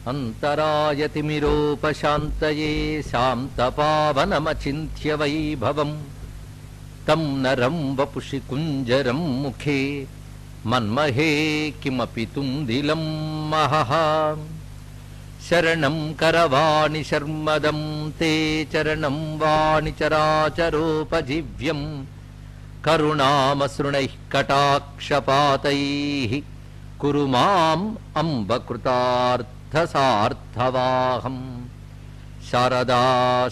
అంతరాయతిమిరోపశాంతయే శాంతపావనమచింత్య వైభవం తం నరం వపుషి కుంజరం ముఖే మన్మహే కిమపి తుందిలం మహః శరణం కరవాణి శర్మదం తే చరణం వాణి చరాచరోపజీవ్యం కరుణామసృణైః కటాక్షపాతైः కురు మాం అంబకృతార్థసార్థవాహం శారదా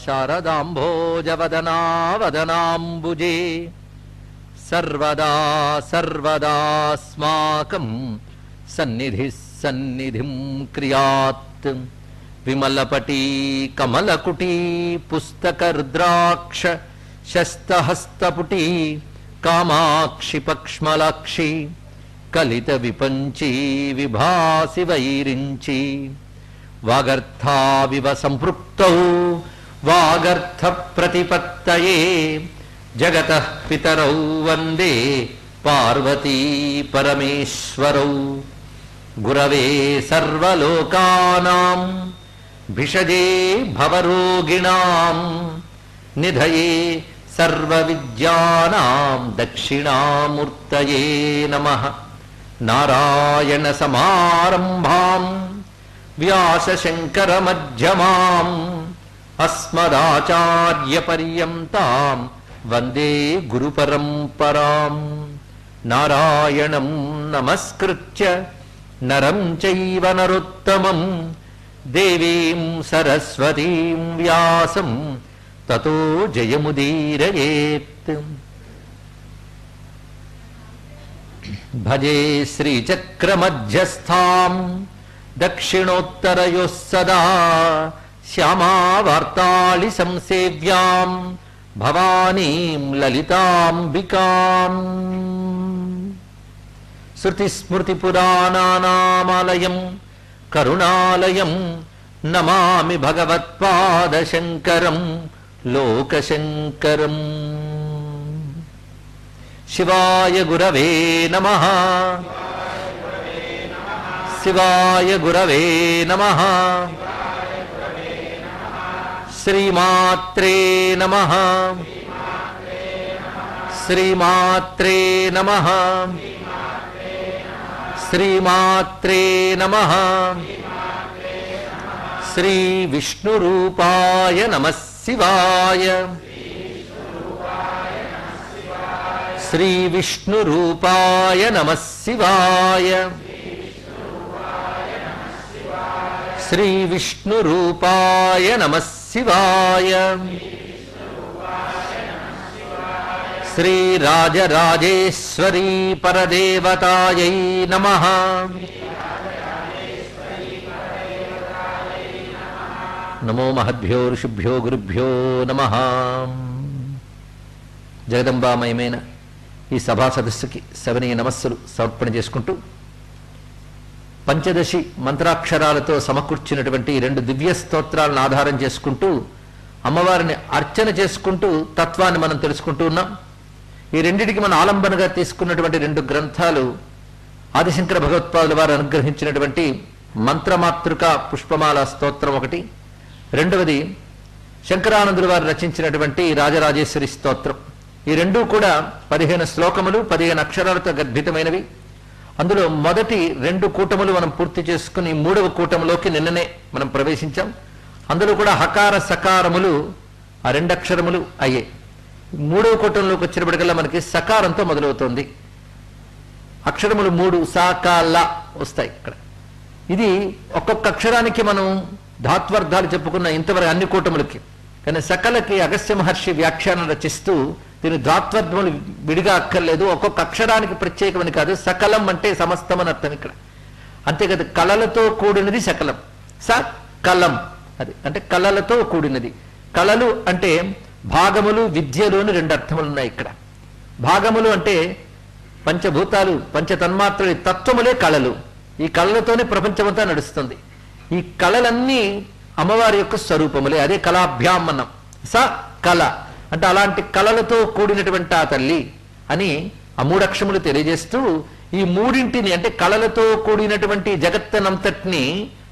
శారదాంభోజవదనావదనాంబుజే సర్వదా సర్వదాస్మాకం సన్నిధిः సన్నిధిం క్రియాత్ విమలపటీ కమలకుటీ పుస్తకర్ద్రాక్ష శస్తహస్తపుటీ కామాక్షి పక్ష్మలాక్షి కలిత విపంచీ విభాసి వైరించి వాగర్థావివ సంపృక్తౌ వాగర్థ ప్రతిపత్తయే జగత పితరౌ వందే పార్వతీ పరమేశ్వరౌ గురవే సర్వలోకానాం భిషజే భవరోగిణాం నిధయే సర్వవిద్యానాం దక్షిణామూర్తయే నమః నారాయణ సమారంభాం వ్యాసశంకరమధ్యమాం అస్మదాచార్యపర్యంతాం వందే గురుపరంపరాం నారాయణం నమస్కృత్య నరం చైవ నరోత్తమం దేవీం సరస్వతీం వ్యాసం తతో జయముదీరయేత్ భజే శ్రీచక్రమధ్యస్థాం దక్షిణోత్తరయోः సదా శ్యామావార్తాళి సంసేవ్యాం భవానీం లలితాంబికాం శృతిస్మృతిపురాణానామాలయం కరుణాలయం నమామి భగవత్పాదశంకరం లోకశంకరం శివాయ గురవే నమ శివాయ గురవే నమ శ్రీమాత్రే నమ శ్రీమాత్రే నమ శ్రీమాత్రే నమ శ్రీ విష్ణురూపాయ నమ శివాయ శ్రీ విష్ణురూపాయ నమ శివాయ శ్రీ విష్ణురూపాయ నమ శివాయ శ్రీ రాజరాజేశ్వరీ పరదేవతాయై నమ నమో మహద్భ్యో ఋషిభ్యో గురుభ్యో నమ జగదంబామయమైన ఈ సభా సదస్సుకి సవనీయ నమస్సులు సమర్పణ చేసుకుంటూ పంచదశి మంత్రాక్షరాలతో సమకూర్చినటువంటి ఈ రెండు దివ్య స్తోత్రాలను ఆధారం చేసుకుంటూ అమ్మవారిని అర్చన చేసుకుంటూ తత్వాన్ని మనం తెలుసుకుంటూ ఉన్నాం ఈ రెండిటికి మనం ఆలంబనగా తీసుకున్నటువంటి రెండు గ్రంథాలు ఆదిశంకర భగవత్పాదుల వారు అనుగ్రహించినటువంటి మంత్రమాతృక పుష్పమాల స్తోత్రం ఒకటి రెండవది శంకరానందుల వారు రచించినటువంటి రాజరాజేశ్వరి స్తోత్రం ఈ రెండూ కూడా పదిహేను శ్లోకములు పదిహేను అక్షరాలతో గర్భితమైనవి అందులో మొదటి రెండు కూటములు మనం పూర్తి చేసుకుని మూడవ కూటములోకి నిన్ననే మనం ప్రవేశించాం అందులో కూడా హకార సకారములు ఆ రెండు అక్షరములు అయ్యే మూడవ కూటంలోకి వచ్చినప్పటికల్లా మనకి సకారంతో మొదలవుతోంది అక్షరములు మూడు సాకాల వస్తాయి ఇక్కడ ఇది ఒక్కొక్క అక్షరానికి మనం ధాత్వర్థాలు చెప్పుకున్న ఇంతవరకు అన్ని కూటములకి కానీ సకలకి అగస్త్య మహర్షి వ్యాఖ్యానం రచిస్తూ దీని ధాత్వర్థములు విడిగా అక్కర్లేదు ఒక్కొక్క అక్షరానికి ప్రత్యేకమని కాదు సకలం అంటే సమస్తం అని అర్థం ఇక్కడ అంతేకాదు కళలతో కూడినది సకలం స కలం అది అంటే కళలతో కూడినది కళలు అంటే భాగములు విద్యలు అని రెండు అర్థములు ఉన్నాయి ఇక్కడ భాగములు అంటే పంచభూతాలు పంచతన్మాత్రలు తత్వములే కళలు ఈ కళలతోనే ప్రపంచమంతా నడుస్తుంది ఈ కళలన్నీ అమ్మవారి యొక్క స్వరూపములే అదే కళాభ్యాం అన్నాం స కళ అంటే అలాంటి కళలతో కూడినటువంటి ఆ తల్లి అని ఆ మూడక్షములు తెలియజేస్తూ ఈ మూడింటిని అంటే కళలతో కూడినటువంటి జగత్తనంతటిని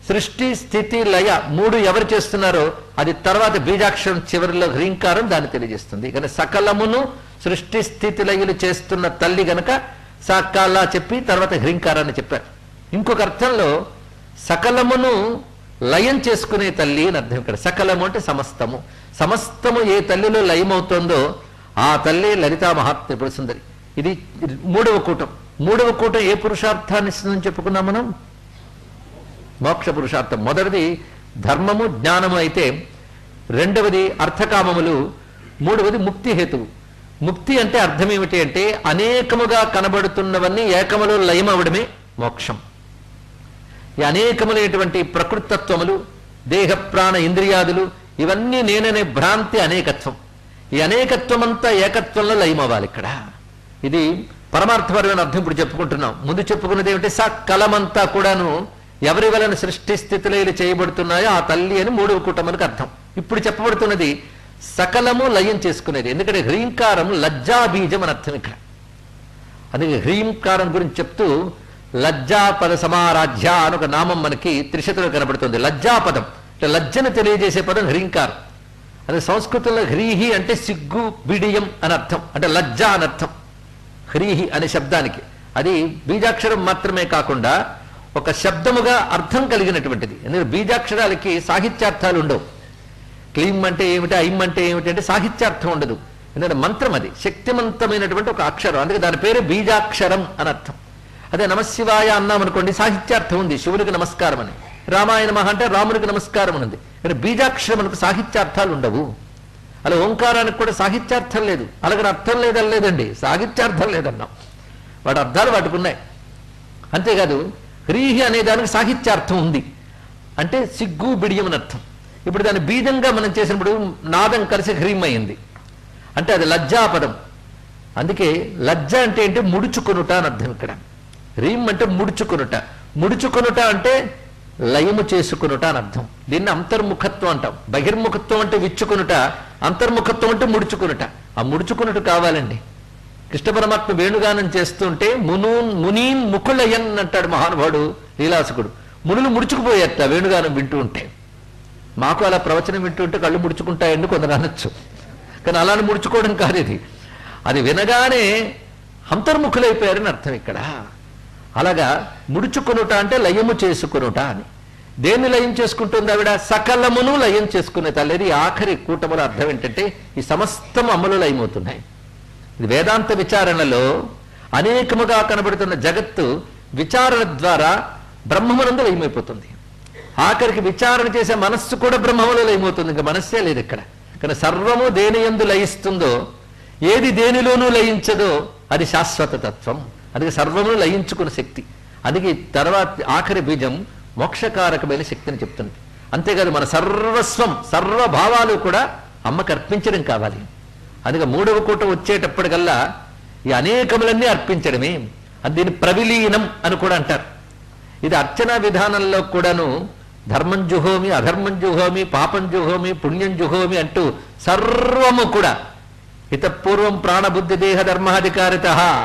సృష్టి స్థితి లయ మూడు ఎవరు చేస్తున్నారో అది తర్వాత బీజాక్షరం చివరిలో హ్రీంకారం దాన్ని తెలియజేస్తుంది కానీ సకలమును సృష్టి స్థితి లయలు చేస్తున్న తల్లి గనక సకల చెప్పి తర్వాత హ్రీంకారాన్ని చెప్పారు ఇంకొక అర్థంలో సకలమును లయం చేసుకునే తల్లి అని అర్థం ఇక్కడ సకలము అంటే సమస్తము సమస్తము ఏ తల్లిలో లయమవుతోందో ఆ తల్లి లలితా మహాత్రిపుర సుందరి ఇది మూడవ కూటం మూడవ కూటం ఏ పురుషార్థాన్ని ఇస్తుందని చెప్పుకున్నాం మనం మోక్ష పురుషార్థం మొదటిది ధర్మము జ్ఞానము అయితే రెండవది అర్థకామములు మూడవది ముక్తి హేతువు ముక్తి అంటే అర్థం ఏమిటి అంటే అనేకముగా కనబడుతున్నవన్నీ ఏకములో లయమవడమే మోక్షం ఈ అనేకములైనటువంటి ప్రకృతత్వములు దేహ ప్రాణ ఇంద్రియాదులు ఇవన్నీ నేననే భ్రాంతి అనేకత్వం ఈ అనేకత్వమంతా ఏకత్వంలో లయమవ్వాలి ఇక్కడ ఇది పరమార్థపరమైన అర్థం ఇప్పుడు చెప్పుకుంటున్నాం ముందు చెప్పుకున్నది ఏమిటి స కలమంతా కూడాను ఎవరి వలన సృష్టి స్థితిలో చేయబడుతున్నాయో ఆ తల్లి అని మూడవ కుటుంబానికి అర్థం ఇప్పుడు చెప్పబడుతున్నది సకలము లయం చేసుకునేది ఎందుకంటే హ్రీంకారం లజ్జాబీజం అని అర్థం ఇక్కడ అందుకే హ్రీంకారం గురించి చెప్తూ లజ్జాపద సమారాధ్య అని ఒక నామం మనకి త్రిశతిలో కనబడుతుంది లజ్జాపదం అంటే లజ్జను తెలియజేసే పదం హ్రీంకారం అదే సంస్కృతంలో హ్రీహి అంటే సిగ్గు బిడియం అని అర్థం అంటే లజ్జ అని అర్థం హ్రీహి అనే శబ్దానికి అది బీజాక్షరం మాత్రమే కాకుండా ఒక శబ్దముగా అర్థం కలిగినటువంటిది ఎందుకంటే బీజాక్షరాలకి సాహిత్యార్థాలు ఉండవు క్లీం అంటే ఏమిటి ఐం అంటే ఏమిటి అంటే సాహిత్యార్థం ఉండదు ఎందుకంటే మంత్రం అది శక్తివంతమైనటువంటి ఒక అక్షరం అందుకే దాని పేరు బీజాక్షరం అని అర్థం అదే నమశివాయ అన్నామనుకోండి సాహిత్యార్థం ఉంది శివునికి నమస్కారం అని రామాయణ మహా అంటే రామునికి నమస్కారం అని ఉంది కానీ బీజాక్షరములకు సాహిత్యార్థాలు ఉండవు అలా ఓంకారానికి కూడా సాహిత్యార్థం లేదు అలాగే అర్థం లేదని లేదండి సాహిత్యార్థం లేదన్నాం వాటి అర్థాలు వాటికి ఉన్నాయి అంతేకాదు హ్రీహి అనే దానికి సాహిత్యార్థం ఉంది అంటే సిగ్గు బిడియం అని అర్థం ఇప్పుడు దాన్ని బీజంగా మనం చేసినప్పుడు నాదం కలిసి హ్రీం అయింది అంటే అది లజ్జాపదం అందుకే లజ్జ అంటే ఏంటి ముడుచుకొనుట అని అర్థం ఇక్కడ హ్రీం అంటే ముడుచుకొనుట ముడుచుకొనుట అంటే లయము చేసుకొనుట అని అర్థం దీన్ని అంతర్ముఖత్వం అంటాం బహిర్ముఖత్వం అంటే విచ్చుకొనుట అంతర్ముఖత్వం అంటే ముడుచుకొనుట ఆ ముడుచుకొనుట కావాలండి కృష్ణ పరమాత్మ వేణుగానం చేస్తుంటే మునూన్ మునీన్ ముకులయన్ అంటాడు మహానుభావుడు లీలాసుకుడు మునులు ముడుచుకుపోయేట వేణుగానం వింటూ ఉంటే మాకు అలా ప్రవచనం వింటూ ఉంటే కళ్ళు ముడుచుకుంటాయండి కొందరు అనొచ్చు కానీ అలానే ముడుచుకోవడం కాదు ఇది అది వినగానే అంతర్ముఖులైపోయారని అర్థం ఇక్కడ అలాగా ముడుచుకొనుట అంటే లయము చేసుకొనుట అని దేన్ని లయం చేసుకుంటుంది ఆవిడ సకలమును లయం చేసుకునే తల్లి ఇది ఆఖరి కూటముల అర్థం ఏంటంటే ఈ సమస్తం అమలు లయమవుతున్నాయి ఇది వేదాంత విచారణలో అనేకముగా కనబడుతున్న జగత్తు విచారణ ద్వారా బ్రహ్మమునందు లయమైపోతుంది ఆఖరికి విచారణ చేసే మనస్సు కూడా బ్రహ్మములో లయమవుతుంది ఇంకా మనస్సే లేదు ఇక్కడ కానీ సర్వము దేని ఎందు లయిస్తుందో ఏది దేనిలోనూ లయించదో అది శాశ్వత తత్వం అందుకే సర్వమును లయించుకున్న శక్తి అందుకే తర్వాత ఆఖరి బీజం మోక్షకారకమైన శక్తిని చెప్తుంది అంతేకాదు మన సర్వస్వం సర్వభావాలు కూడా అమ్మకి అర్పించడం కావాలి అందుకే మూడవ కూట వచ్చేటప్పటికల్లా ఈ అనేకములన్నీ అర్పించడమే అది దీన్ని ప్రవిలీనం అని కూడా అంటారు ఇది అర్చనా విధానంలో కూడాను ధర్మం జుహోమి అధర్మం జుహోమి పాపం జుహోమి పుణ్యం జుహోమి అంటూ సర్వము కూడా ఇతపూర్వం ప్రాణబుద్ధి దేహ ధర్మాధికారిత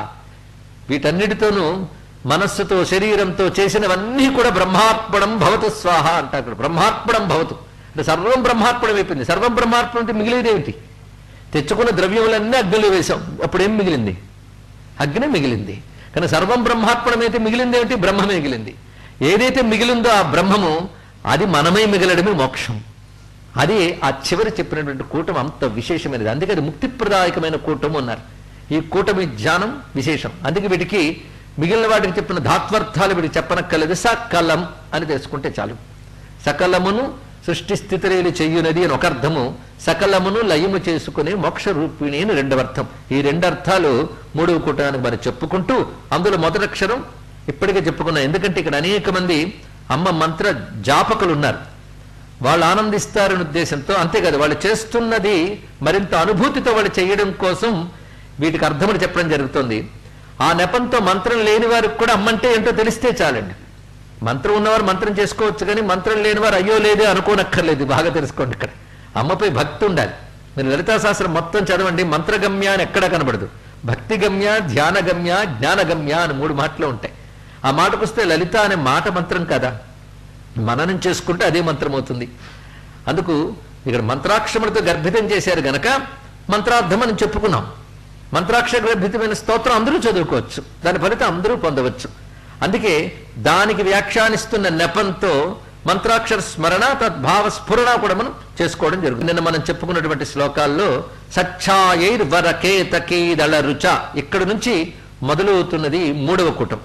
వీటన్నిటితోనూ మనస్సుతో శరీరంతో చేసినవన్నీ కూడా బ్రహ్మార్పణం భవతు స్వాహ అంటారు ఇక్కడ. బ్రహ్మార్పణం భవతు అంటే సర్వం బ్రహ్మార్పణం అయిపోయింది సర్వం బ్రహ్మార్పణం అంటే మిగిలేదేమిటి తెచ్చుకున్న ద్రవ్యములన్నీ అగ్నిలో వేశాం అప్పుడు ఏం మిగిలింది అగ్ని మిగిలింది కానీ సర్వం బ్రహ్మార్పణం అయితే మిగిలింది ఏమిటి బ్రహ్మమే మిగిలింది ఏదైతే మిగిలిందో ఆ బ్రహ్మము అది మనమై మిగలడమే మోక్షం అది ఆ చివరి చెప్పినటువంటి కూటమి అంత విశేషమైనది అందుకే అది ముక్తిప్రదాయకమైన కూటము అన్నారు ఈ కూటమి ధ్యానం విశేషం అందుకే వీటికి మిగిలిన వాటికి చెప్పిన ధాత్వర్థాలు వీటికి చెప్పనక్కర్లేదు సకలం అని తెలుసుకుంటే చాలు సకలమును సృష్టి స్థితిరేలు చెయ్యునది అని ఒక అర్థము సకలమును లయము చేసుకునే మోక్ష రూపిణి అని రెండవ అర్థం ఈ రెండు అర్థాలు మూడవ కూటానికి మనం చెప్పుకుంటూ అందులో మొదటి అక్షరం ఇప్పటికే చెప్పుకున్నాం ఎందుకంటే ఇక్కడ అనేక మంది అమ్మ మంత్ర జాపకులు ఉన్నారు వాళ్ళు ఆనందిస్తారనే ఉద్దేశంతో అంతేకాదు వాళ్ళు చేస్తున్నది మరింత అనుభూతితో వాళ్ళు చేయడం కోసం వీటికి అర్థమని చెప్పడం జరుగుతుంది ఆ నెపంతో మంత్రం లేని వారికి కూడా అమ్మంటే ఏంటో తెలిస్తే చాలండి మంత్రం ఉన్నవారు మంత్రం చేసుకోవచ్చు కానీ మంత్రం లేని వారు అయ్యో లేదే అనుకోనక్కర్లేదు బాగా తెలుసుకోండి ఇక్కడ అమ్మపై భక్తి ఉండాలి మీరు లలితా శాస్త్రం మొత్తం చదవండి మంత్రగమ్య అని ఎక్కడా కనబడదు భక్తి గమ్య ధ్యానగమ్య జ్ఞానగమ్య అని మూడు మాటలు ఉంటాయి ఆ మాటకు వస్తే లలిత అనే మాట మంత్రం కదా మననం చేసుకుంటే అదే మంత్రం అవుతుంది అందుకు ఇక్కడ మంత్రాక్షరములతో గర్భితం చేశారు గనక మంత్రార్థం అని చెప్పుకున్నాం మంత్రాక్షర గర్భితమైన స్తోత్రం అందరూ చదువుకోవచ్చు దాని ఫలితం అందరూ పొందవచ్చు అందుకే దానికి వ్యాఖ్యానిస్తున్న నెపంతో మంత్రాక్షర స్మరణ తద్భావ స్ఫురణ కూడా మనం చేసుకోవడం జరుగుతుంది నిన్న మనం చెప్పుకున్నటువంటి శ్లోకాల్లో సచ్ఛాయైర్ వరకేతకీదళ రుచ ఇక్కడ నుంచి మొదలవుతున్నది మూడవ కూటం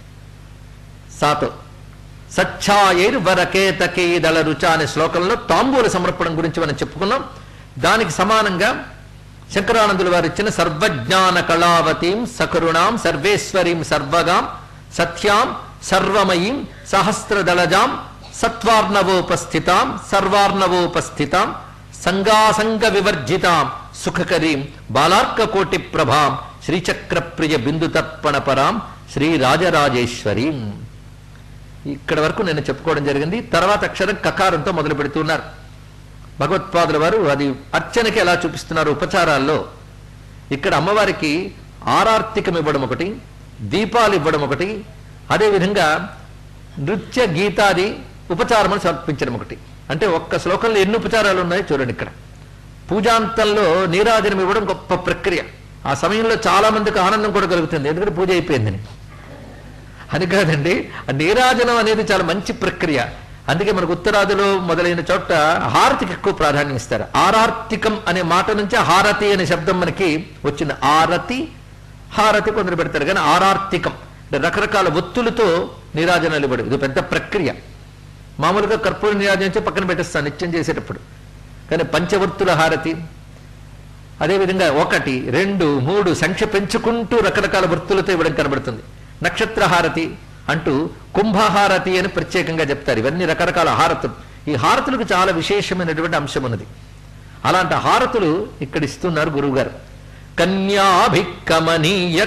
సాతో సచ్ఛాయైర్ వరకేతకీదళ రుచ అనే శ్లోకంలో తాంబూల సమర్పణం గురించి మనం చెప్పుకున్నాం దానికి సమానంగా శంకరానందుల వారు ఇచ్చిన సర్వజ్ఞాన కళావతీం సకరుణాం సర్వేశ్వరీం సర్వగాం సత్యాం సర్వమయీం సహస్రదళజాం సత్వార్ణవోపస్థితాం సర్వార్ణవోపస్థితాం సంగాసంగ వివర్జితాం సుఖకరీం బాలార్క కోటి ప్రభాం శ్రీచక్ర ప్రియ బిందు తర్పణ పరాం శ్రీ రాజరాజేశ్వరీం ఇక్కడ వరకు నేను చెప్పుకోవడం జరిగింది తర్వాత అక్షరం కకారంతో మొదలు పెడుతున్నారు భగవత్పాదుల వారు అది అర్చనకి ఎలా చూపిస్తున్నారు ఉపచారాల్లో ఇక్కడ అమ్మవారికి ఆరార్తికం ఇవ్వడం ఒకటి దీపాలు ఇవ్వడం ఒకటి అదేవిధంగా నృత్య గీతాది ఉపచారములు సమర్పించడం ఒకటి అంటే ఒక్క శ్లోకంలో ఎన్ని ఉపచారాలు ఉన్నాయో చూడండి ఇక్కడ పూజాంతంలో నీరాజనం ఇవ్వడం గొప్ప ప్రక్రియ ఆ సమయంలో చాలా మందికి ఆనందం కూడా కలుగుతుంది ఎందుకంటే పూజ అయిపోయిందని అని కాదండి ఆ నీరాజనం అనేది చాలా మంచి ప్రక్రియ అందుకే మనకు ఉత్తరాదిలో మొదలైన చోట హారతికి ఎక్కువ ప్రాధాన్యం ఇస్తారు ఆరార్తికం అనే మాట నుంచి హారతి అనే శబ్దం మనకి వచ్చింది ఆరతి హారతి కొందరు పెడతారు కానీ ఆరార్తికం అంటే రకరకాల ఒత్తులతో నీరాజనాలు ఇవ్వడం ఇది పెద్ద ప్రక్రియ మామూలుగా కర్పూర నీరాజనం పక్కన పెట్టేస్తాను నిత్యం చేసేటప్పుడు కానీ పంచవర్తుల హారతి అదేవిధంగా ఒకటి రెండు మూడు సంఖ్య పెంచుకుంటూ రకరకాల వృత్తులతో ఇవ్వడం కనబడుతుంది నక్షత్ర హారతి అంటూ కుంభహారతి అని ప్రత్యేకంగా చెప్తారు ఇవన్నీ రకరకాల హారతులు ఈ హారతులకు చాలా విశేషమైనటువంటి అంశం ఉన్నది అలాంటి హారతులు ఇక్కడ ఇస్తున్నారు గురువుగారు కన్యాభిక్కమనీయ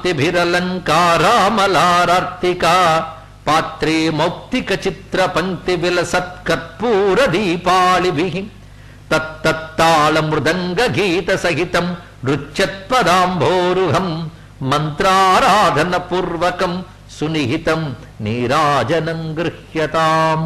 కాంతిభిరలంకారామలారార్తిక పాత్రే మౌక్తిక చిత్ర పంక్తి విలసత్కర్పూర దీపాళిభి తత్తత్తాళ మృదంగ గీత సహితం నృత్యత్పదాంభోరుహం మంత్రారాధన పూర్వకం సునిహితం నీరాజనం గృహ్యతాం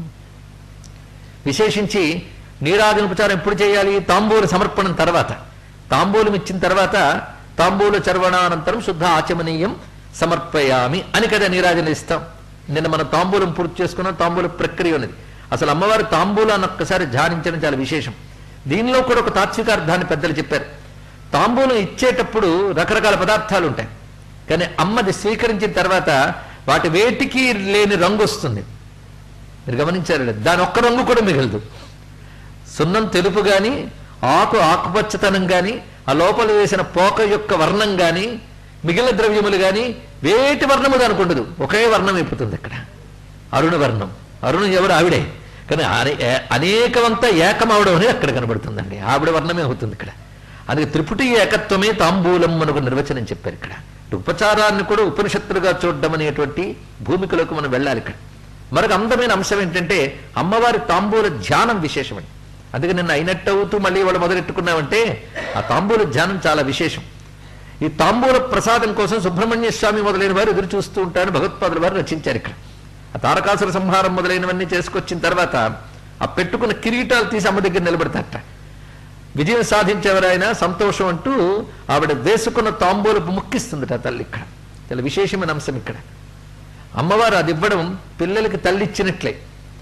విశేషించి నీరాజన ఉపచారం ఎప్పుడు చేయాలి తాంబూల సమర్పణం తర్వాత తాంబూలం ఇచ్చిన తర్వాత తాంబూల చర్వణానంతరం శుద్ధ ఆచమనీయం సమర్పయామి అని కదా నీరాజన ఇస్తాం నిన్న మనం తాంబూలం పూర్తి చేసుకున్నాం తాంబూల ప్రక్రియ ఉన్నది అసలు అమ్మవారి తాంబూలాన్ని ఒక్కసారి ధ్యానించడం చాలా విశేషం దీనిలో కూడా ఒక తాత్విక అర్థాన్ని పెద్దలు చెప్పారు తాంబూలం ఇచ్చేటప్పుడు రకరకాల పదార్థాలు ఉంటాయి కానీ అమ్మది స్వీకరించిన తర్వాత వాటి వేటికి లేని రంగు వస్తుంది మీరు గమనించారు లేదా? దాని ఒక్క రంగు కూడా మిగలదు సున్నం తెలుపు గాని ఆకు ఆకుపచ్చతనం గాని ఆ లోపల వేసిన పోక యొక్క వర్ణం గాని మిగిలిన ద్రవ్యములు గాని వేటి వర్ణము దానికి ఉండదు ఒకే వర్ణం అయిపోతుంది ఇక్కడ అరుణ వర్ణం అరుణ ఎవరు ఆవిడే కానీ అనే- ఏ- అనేకమంతా ఏకమవడం అనేది అక్కడ కనబడుతుందండి ఆవిడ వర్ణమే అవుతుంది ఇక్కడ అందుకే త్రిపుటి ఏకత్వమే తాంబూలం మనకు నిర్వచనం చెప్పారు ఇక్కడ ఉపచారాన్ని కూడా ఉపనిషత్తులుగా చూడడం అనేటువంటి భూమికలోకి మనం వెళ్ళాలి ఇక్కడ మరొక అందమైన అంశం ఏంటంటే అమ్మవారి తాంబూల ధ్యానం విశేషమండి అందుకే నిన్న అయినట్టు అవుతూ మళ్ళీ వాళ్ళు మొదలెట్టుకున్నామంటే ఆ తాంబూల ధ్యానం చాలా విశేషం ఈ తాంబూల ప్రసాదం కోసం సుబ్రహ్మణ్య స్వామి మొదలైన వారు ఎదురు చూస్తూ ఉంటారని భగవత్పాదుల వారు రచించారు ఇక్కడ ఆ తారకాసుర సంహారం మొదలైనవన్నీ చేసుకొచ్చిన తర్వాత ఆ పెట్టుకున్న కిరీటాలు తీసి అమ్మ దగ్గర నిలబెడతారట విజయం సాధించేవరైనా సంతోషం అంటూ ఆవిడ వేసుకున్న తాంబూలపు ముక్కిస్తుందట తల్లి ఇక్కడ చాలా విశేషమైన అంశం ఇక్కడ అమ్మవారు అది ఇవ్వడం పిల్లలకి తల్లి ఇచ్చినట్లే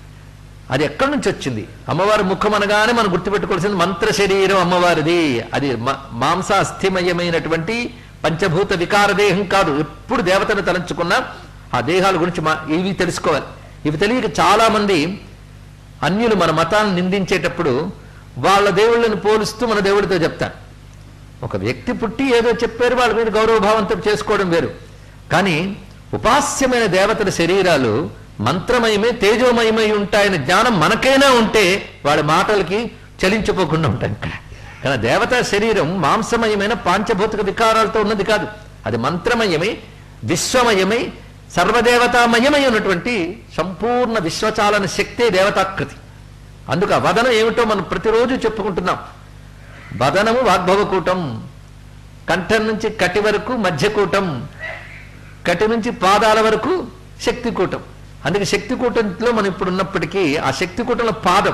అది ఎక్కడి నుంచి వచ్చింది అమ్మవారి ముఖం అనగానే మనం గుర్తుపెట్టుకోవాల్సింది మంత్ర శరీరం అమ్మవారిది అది మ- మాంస అస్థిమయమైనటువంటి పంచభూత వికార దేహం కాదు ఎప్పుడు దేవతను తలంచుకున్నా ఆ దేహాల గురించి మా ఇవి తెలుసుకోవాలి ఇవి తెలియక చాలా మంది అన్యులు మన మతాన్ని నిందించేటప్పుడు వాళ్ళ దేవుళ్ళని పోలుస్తూ మన దేవుడితో చెప్తారు ఒక వ్యక్తి పుట్టి ఏదో చెప్పారు వాళ్ళ మీద గౌరవభావంతో చేసుకోవడం వేరు కానీ ఉపాస్యమైన దేవతల శరీరాలు మంత్రమయమే తేజోమయమై ఉంటాయనే జ్ఞానం మనకైనా ఉంటే వాడి మాటలకి చలించిపోకుండా ఉంటాం ఇక్కడ కానీ దేవతా శరీరం మాంసమయమైన పాంచభౌతిక వికారాలతో ఉన్నది కాదు అది మంత్రమయమై విశ్వమయమై సర్వదేవతామయమై ఉన్నటువంటి సంపూర్ణ విశ్వచాలన శక్తే దేవతాకృతి అందుకు ఆ వదనం ఏమిటో మనం ప్రతిరోజు చెప్పుకుంటున్నాం వదనము వాగ్భవకూటం కంఠం నుంచి కటి వరకు మధ్యకూటం కటి నుంచి పాదాల వరకు శక్తికూటం అందుకే శక్తికూటంలో మనం ఇప్పుడు ఉన్నప్పటికీ ఆ శక్తికూటంలో పాదం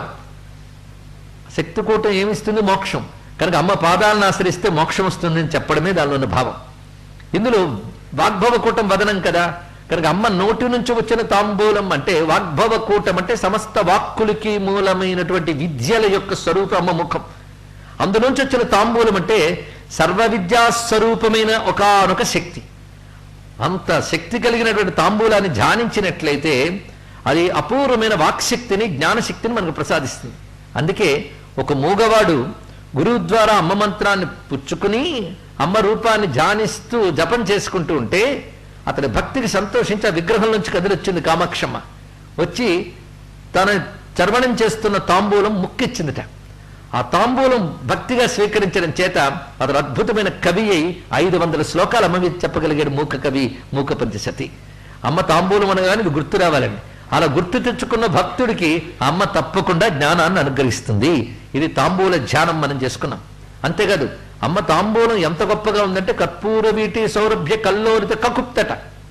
శక్తికూటం ఏమిస్తుంది మోక్షం కనుక అమ్మ పాదాలను ఆశ్రయిస్తే మోక్షం వస్తుందని చెప్పడమే దానిలో ఉన్న భావం ఇందులో వాగ్భవ కూటం వదనం కదా కనుక అమ్మ నోటి నుంచి వచ్చిన తాంబూలం అంటే వాగ్భవ కూటం అంటే సమస్త వాక్కులకి మూలమైనటువంటి విద్యల యొక్క స్వరూపం అమ్మ ముఖం అందులోంచి వచ్చిన తాంబూలం అంటే సర్వ విద్యా స్వరూపమైన ఒకనొక శక్తి అంత శక్తి కలిగినటువంటి తాంబూలాన్ని ధ్యానించినట్లయితే అది అపూర్వమైన వాక్శక్తిని జ్ఞానశక్తిని మనకు ప్రసాదిస్తుంది అందుకే ఒక మూగవాడు గురువు ద్వారా అమ్మ మంత్రాన్ని పుచ్చుకుని అమ్మ రూపాన్ని ధ్యానిస్తూ జపం చేసుకుంటూ ఉంటే అతని భక్తికి సంతోషించి ఆ విగ్రహం నుంచి కదిలొచ్చింది కామాక్షమ్మ వచ్చి తన చర్వణం చేస్తున్న తాంబూలం ముక్కిచ్చిందిట ఆ తాంబూలం భక్తిగా స్వీకరించడం చేత అతను అద్భుతమైన కవి అయి ఐదు వందల శ్లోకాలు అమ్మ మీద చెప్పగలిగాడు మూక కవి మూక పంచశతి అమ్మ తాంబూలం అనగానే ఇది గుర్తు రావాలండి అలా గుర్తు తెచ్చుకున్న భక్తుడికి అమ్మ తప్పకుండా జ్ఞానాన్ని అనుగ్రహిస్తుంది ఇది తాంబూల ధ్యానం మనం చేసుకున్నాం అంతేకాదు అమ్మ తాంబూలం ఎంత గొప్పగా ఉందంటే కర్పూర వీటి సౌరభ్య కల్లోరిత కకుప్తట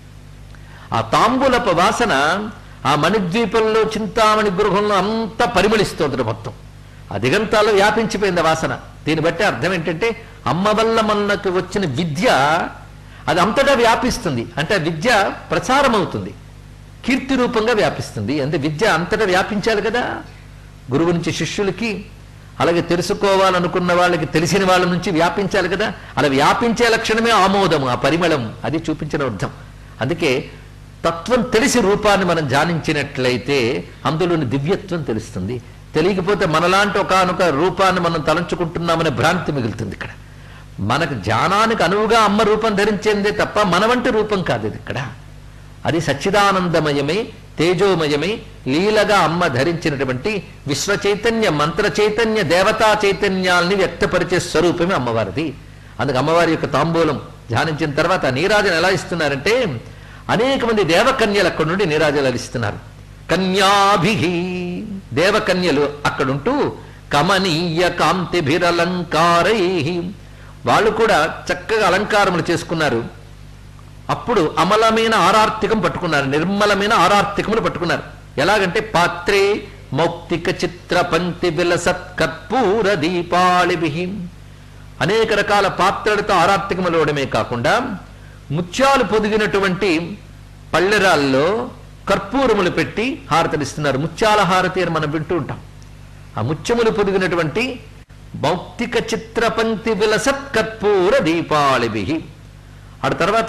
ఆ తాంబూలపు వాసన ఆ మణిద్వీపంలో చింతామణి గృహంలో అంతా పరిమళిస్తోంది మొత్తం ఆ దిగంతాల్లో వ్యాపించిపోయింది ఆ వాసన దీన్ని బట్టి అర్థం ఏంటంటే అమ్మ వల్ల మనకు వచ్చిన విద్య అది అంతటా వ్యాపిస్తుంది అంటే ఆ విద్య ప్రచారం అవుతుంది కీర్తి రూపంగా వ్యాపిస్తుంది అంటే విద్య అంతటా వ్యాపించాలి కదా గురువు నుంచి శిష్యులకి అలాగే తెలుసుకోవాలనుకున్న వాళ్ళకి తెలిసిన వాళ్ళ నుంచి వ్యాపించాలి కదా అలా వ్యాపించే లక్షణమే ఆమోదము ఆ పరిమళం అది చూపించిన అర్థం అందుకే తత్వం తెలిసి రూపాన్ని మనం ధ్యానించినట్లయితే అందులోని దివ్యత్వం తెలుస్తుంది తెలియకపోతే మనలాంటి ఒకనొక రూపాన్ని మనం తలంచుకుంటున్నామనే భ్రాంతి మిగులుతుంది ఇక్కడ మనకు ధ్యానానికి అనువుగా అమ్మ రూపం ధరించేందే తప్ప మన వంటి రూపం కాదు ఇది ఇక్కడ అది సచ్చిదానందమయమే తేజోమయమే లీలగా అమ్మ ధరించినటువంటి విశ్వ చైతన్య మంత్ర చైతన్య దేవతా చైతన్యాల్ని వ్యక్తపరిచే స్వరూపమే అమ్మవారిది అందుకు అమ్మవారి యొక్క తాంబూలం ధ్యానించిన తర్వాత ఆ నీరాజన ఎలా ఇస్తున్నారంటే అనేక మంది దేవకన్యలు అక్కడి నుండి నీరాజనాలు ఇస్తున్నారు కన్యాభి దేవకన్యలు అక్కడుంటూ కమనీయ కాంతిభిరలంకారై వాళ్ళు కూడా చక్కగా అలంకారములు చేసుకున్నారు అప్పుడు అమలమైన ఆరార్తికం పట్టుకున్నారు నిర్మలమైన ఆరార్తికములు పట్టుకున్నారు ఎలాగంటే పాత్రే మౌక్తిక చిత్ర పంక్తి విలసత్ కర్పూర దీపాళిభి అనేక రకాల పాత్రలతో ఆరార్తికములు ఇవ్వడమే కాకుండా ముత్యాలు పొదిగినటువంటి పళ్ళెరాల్లో కర్పూరములు పెట్టి హారతలిస్తున్నారు ముత్యాల హారతి అని మనం వింటూ ఉంటాం ఆ ముత్యములు పొదిగినటువంటి భౌతిక చిత్ర పంక్తి విలసత్ కర్పూర దీపాళిభి ఆ తర్వాత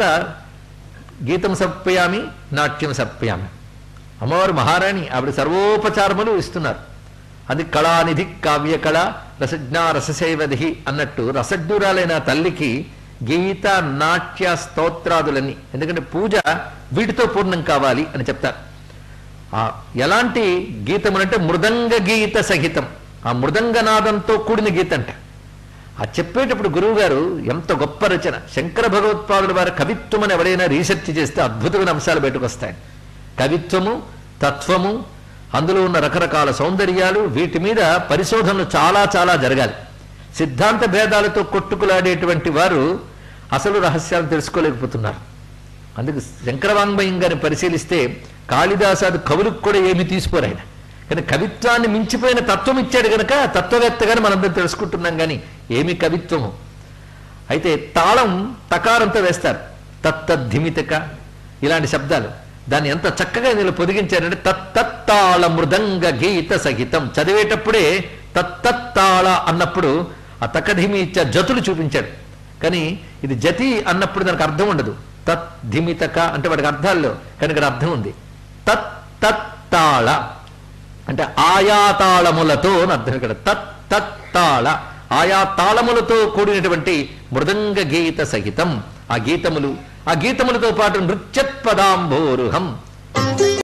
గీతం సర్పయామి నాట్యం సర్పయామి అమ్మవారు మహారాణి ఆవిడ సర్వోపచారములు ఇస్తున్నారు అది కళానిధి కావ్య కళ రసజ్ఞా రససేవది అన్నట్టు రసజ్ఞురాలైన తల్లికి గీత నాట్య స్తోత్రాదులన్నీ ఎందుకంటే పూజ వీటితో పూర్ణం కావాలి అని చెప్తారు ఆ ఎలాంటి గీతములంటే మృదంగ గీత సహితం ఆ మృదంగనాదంతో కూడిన గీత అంట ఆ చెప్పేటప్పుడు గురువు గారు ఎంత గొప్ప రచన శంకర భగవత్పాదుల వారి కవిత్వం అని ఎవరైనా రీసెర్చ్ చేస్తే అద్భుతమైన అంశాలు బయటకు వస్తాయి కవిత్వము తత్వము అందులో ఉన్న రకరకాల సౌందర్యాలు వీటి మీద పరిశోధనలు చాలా చాలా జరగాలి సిద్ధాంత భేదాలతో కొట్టుకులాడేటువంటి వారు అసలు రహస్యాలను తెలుసుకోలేకపోతున్నారు అందుకు శంకర వాంగ్మయం గారిని పరిశీలిస్తే కాళిదాసాది కవులకు కూడా ఏమి తీసుకోరు ఆయన కానీ కవిత్వాన్ని మించిపోయిన తత్వం ఇచ్చాడు కనుక తత్వవేత్తగాని మనందరం తెలుసుకుంటున్నాం కానీ ఏమి కవిత్వము అయితే తాళం తకారంతో వేస్తారు తత్తద్ధిమితక ఇలాంటి శబ్దాలు దాన్ని ఎంత చక్కగా ఇందులో పొదిగించారంటే తత్తత్తాళ మృదంగ గీత సహితం చదివేటప్పుడే తత్తత్తాళ అన్నప్పుడు ఆ తక్కధిమి ఇచ్చే జతులు చూపించాడు కానీ ఇది జతి అన్నప్పుడు దానికి అర్థం ఉండదు తత్ ధిమితక అంటే వాడికి అర్థాల్లో కానీ ఇక్కడ అర్థం ఉంది తత్ తత్తాళ అంటే ఆయా తాళములతో అని అర్థం ఇక్కడ తత్ తత్తాళ ఆయా తాళములతో కూడినటువంటి మృదంగ గీత సహితం ఆ గీతములు ఆ గీతములతో పాటు నృత్యత్పదాంభోరుహం